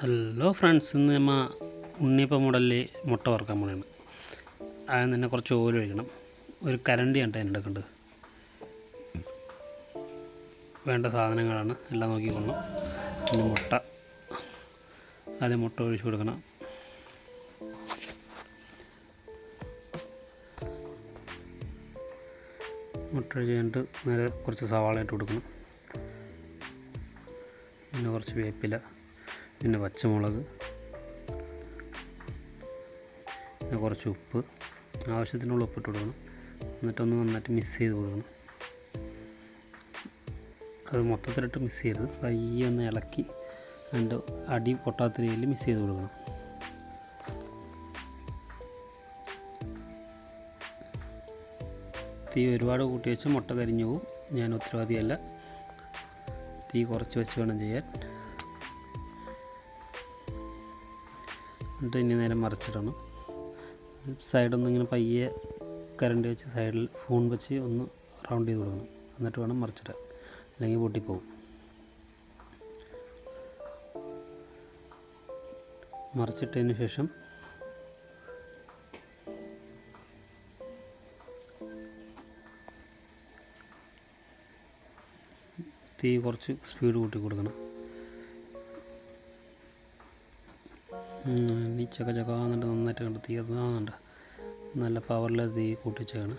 hello friends ഇന്ന് നമ്മ ഉണ്ണിയപ്പം മോഡലിൽ മുട്ട വറുക്കാൻ പോണേണ് ആദ്യം തന്നെ കുറച്ച് ഓയിൽ ഒഴിക്കണം ഒരു കരണ്ടിയാണ് അതിന് എടുക്കേണ്ടത് വേണ്ട സാധനങ്ങളാണ് എല്ലാം നോക്കിക്കൊള്ളണം പിന്നെ മുട്ട ആദ്യം മുട്ട ഒഴിച്ച് കൊടുക്കണം മുട്ട ഒഴിച്ച് കഴിഞ്ഞിട്ട് നേരെ കുറച്ച് സവാള ഇട്ട് കൊടുക്കണം പിന്നെ കുറച്ച് വേപ്പില പിന്നെ പച്ചമുളക് പിന്നെ കുറച്ച് ഉപ്പ് ആവശ്യത്തിനുള്ള ഉപ്പിട്ട് കൊടുക്കണം എന്നിട്ടൊന്ന് നന്നായിട്ട് മിക്സ് ചെയ്ത് കൊടുക്കണം അത് മൊത്തത്തിലിട്ട് മിക്സ് ചെയ്യരുത് പയ്യെ ഒന്ന് ഇളക്കി അതിൻ്റെ അടി പൊട്ടാത്ത രീതിയിൽ മിക്സ് ചെയ്ത് കൊടുക്കണം തീ ഒരുപാട് കൂട്ടി വെച്ച് മുട്ട കരിഞ്ഞു പോവും ഞാൻ ഉത്തരവാദിയല്ല തീ കുറച്ച് വെച്ച് വേണം ചെയ്യാൻ എന്നിട്ട് ഇനി നേരം മറിച്ചിടണം സൈഡൊന്നും ഇങ്ങനെ പയ്യെ കരണ്ട് വെച്ച് സൈഡിൽ ഫോൺ വെച്ച് ഒന്ന് റൗണ്ട് ചെയ്ത് കൊടുക്കണം എന്നിട്ട് വേണം മറിച്ചിടാൻ അല്ലെങ്കിൽ പൊട്ടിപ്പോവും മറിച്ചിട്ടതിന് ശേഷം തീ കുറച്ച് സ്പീഡ് കൂട്ടി കൊടുക്കണം നീ ചക്ക ചക്കാന്നിട്ട് നന്നായിട്ട് കണ്ട് തീ അതാന്നുണ്ട് നല്ല പവറിൽ തീ കൂട്ടിച്ചാണ്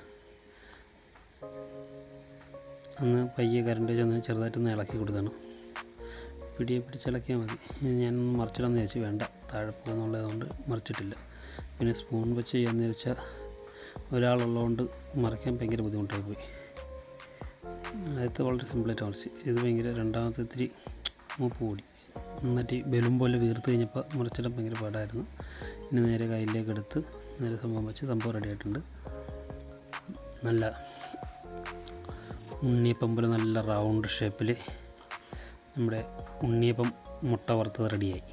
അന്ന് പയ്യെ കരണ്ട് ചെന്ന് ചെറുതായിട്ടൊന്ന് ഇളക്കി കൊടുത്താണ് പിടിയെ പിടിച്ച് ഇളക്കിയാൽ മതി ഇനി ഞാൻ മറിച്ചിടാന്ന് വിചാരിച്ചു വേണ്ട താഴെ പോകുന്നുള്ളതുകൊണ്ട് മറിച്ചിട്ടില്ല പിന്നെ സ്പൂൺ വെച്ച് ചെയ്യാന്ന് വെച്ചാൽ ഒരാളുള്ളതുകൊണ്ട് മറിക്കാൻ ഭയങ്കര ബുദ്ധിമുട്ടായി പോയി ആദ്യത്തെ വളരെ സിമ്പിളായിട്ട് മറിച്ച് ഇത് ഭയങ്കര രണ്ടാമത്തെ ഇത്തിരി മൂപ്പ് കൂടി നന്നായിട്ട് ബലൂൺ പോലെ വീർത്ത് കഴിഞ്ഞപ്പോൾ മുറിച്ചിടാൻ ഭയങ്കര പാടായിരുന്നു ഇനി നേരെ കയ്യിലേക്ക് എടുത്ത് നേരെ സംഭവം വെച്ച് സംഭവം റെഡി ആയിട്ടുണ്ട് നല്ല ഉണ്ണിയപ്പം പോലെ നല്ല റൗണ്ട് ഷേപ്പിൽ നമ്മുടെ ഉണ്ണിയപ്പം മുട്ട വറുത്തത് റെഡിയായി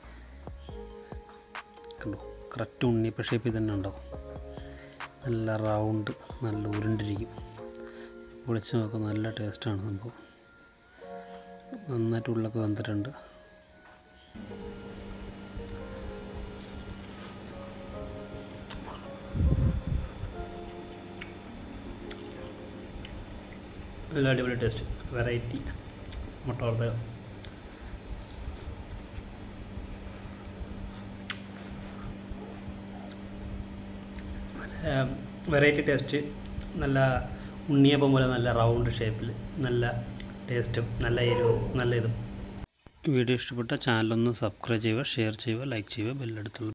കണ്ടോ കറക്റ്റ് ഉണ്ണിയപ്പം ഷേപ്പിൽ തന്നെ ഉണ്ടാവും നല്ല റൗണ്ട് നല്ല ഉരുണ്ടിരിക്കും പൊളിച്ച് നോക്കാം നല്ല ടേസ്റ്റാണ് സംഭവം നന്നായിട്ട് ഉള്ളൊക്കെ വന്നിട്ടുണ്ട് നല്ല അടിപൊളി ടേസ്റ്റ് വെറൈറ്റി മുട്ട വറുത്ത വെറൈറ്റി ടേസ്റ്റ് നല്ല ഉണ്ണിയപ്പം പോലെ നല്ല റൗണ്ട് ഷേപ്പിൽ നല്ല ടേസ്റ്റും നല്ല എരിവും നല്ല ഇതും വീഡിയോ ഇഷ്ടപ്പെട്ട ചാനലൊന്ന് സബ്സ്ക്രൈബ് ചെയ്യുക ഷെയർ ചെയ്യുക ലൈക്ക് ചെയ്യുക ബെല്ലടുത്തുള്ള